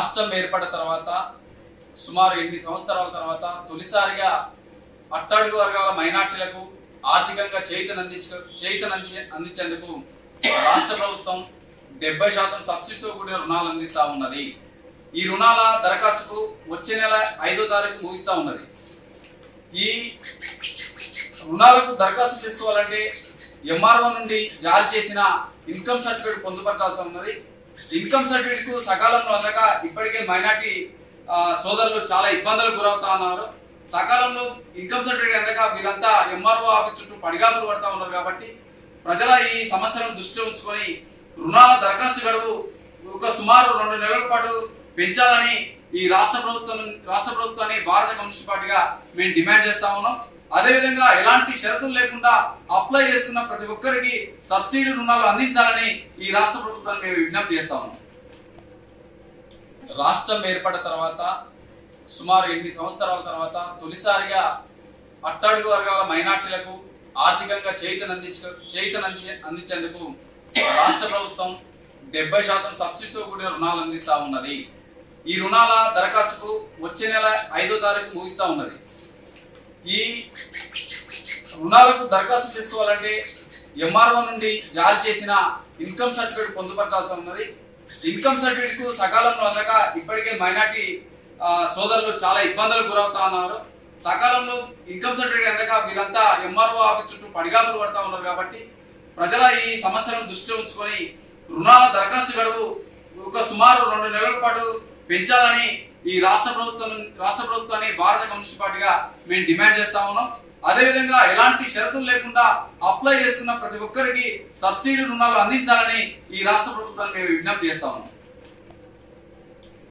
రాష్ట్రం ఏర్పడిన తర్వాత సుమారు ఎనిమిది సంవత్సరాల తర్వాత తొలిసారిగా అట్టడుగు వర్గాల మైనార్టీలకు ఆర్థికంగా చేతన అందించ చేతన అందించేందుకు రాష్ట్ర ప్రభుత్వం డెబ్బై శాతం సబ్సిడీతో కూడిన రుణాలు అందిస్తా ఉన్నది ఈ రుణాల దరఖాస్తుకు వచ్చే నెల ఐదో తారీఖు ముగిస్తా ఉన్నది ఈ రుణాలకు దరఖాస్తు చేసుకోవాలంటే ఎంఆర్ఓ నుండి జారీ చేసిన ఇన్కమ్ సర్టిఫికేట్ పొందుపరచాల్సి ఉన్నది ఇన్కమ్ సర్టిఫికేట్ కు సకాలంలో అందక ఇప్పటికే మైనార్టీ ఆ, సోదరులు చాలా ఇబ్బందులకు గురవుతా ఉన్నారు సకాలంలో ఇన్కమ్ సర్టిఫికేట్ అందక వీళ్ళంతా ఎంఆర్ఓ ఆఫీస్ చుట్టూ పడిగాపులు పడతా ఉన్నారు కాబట్టి ప్రజల ఈ సమస్యలను దృష్టిలో ఉంచుకొని రుణాల దరఖాస్తు గడువు ఒక సుమారు రెండు నెలల పాటు పెంచాలని ఈ రాష్ట్ర ప్రభుత్వం రాష్ట్ర ప్రభుత్వాన్ని భారత కమ్యూనిస్ట్ పార్టీగా మేము డిమాండ్ చేస్తా ఉన్నాం అదేవిధంగా ఎలాంటి షరతులు లేకుండా అప్లై చేసుకున్న ప్రతి ఒక్కరికి సబ్సిడీ రుణాలు అందించాలని ఈ రాష్ట్ర ప్రభుత్వాన్ని మేము విజ్ఞప్తి చేస్తా ఉన్నాం రాష్ట్రం ఏర్పడిన తర్వాత సుమారు ఎనిమిది సంవత్సరాల తర్వాత తొలిసారిగా అట్టడుగు వర్గాల మైనార్టీలకు ఆర్థికంగా చేతన అందించ చేతన అంది- అందించేందుకు రాష్ట్ర ప్రభుత్వం డెబ్బై శాతం సబ్సిడీతో కూడిన రుణాలు అందిస్తా ఉన్నది ఈ రుణాల దరఖాస్తుకు వచ్చే నెల ఐదో తారీఖు ముగిస్తా ఉన్నది ఈ రుణాలకు దరఖాస్తు చేసుకోవాలంటే ఎంఆర్ఓ నుండి జారీ చేసిన ఇన్కమ్ సర్టిఫికేట్ పొందుపరచాల్సి ఉన్నది ఇన్కమ్ సర్టిఫికేట్ కు సకాలంలో అందక ఇప్పటికే మైనార్టీ ఆ, సోదరులు చాలా ఇబ్బందులకు గురవుతా ఉన్నారు సకాలంలో ఇన్కమ్ సర్టిఫికేట్ అందక వీళ్ళంతా ఎంఆర్ఓ ఆఫీస్ చుట్టూ పడిగాపులు పడతా ఉన్నారు కాబట్టి ప్రజల ఈ సమస్యలను దృష్టిలో ఉంచుకొని రుణాల దరఖాస్తు గడువు ఒక సుమారు రెండు నెలల పాటు పెంచాలని ఈ రాష్ట్ర ప్రభుత్వం రాష్ట్ర ప్రభుత్వాన్ని భారత కమ్యూనిస్ట్ పార్టీగా మేము డిమాండ్ చేస్తా ఉన్నాం అదేవిధంగా ఎలాంటి షరతులు లేకుండా అప్లై చేసుకున్న ప్రతి ఒక్కరికి సబ్సిడీ రుణాలు అందించాలని ఈ రాష్ట్ర ప్రభుత్వాన్ని మేము విజ్ఞప్తి చేస్తా ఉన్నాం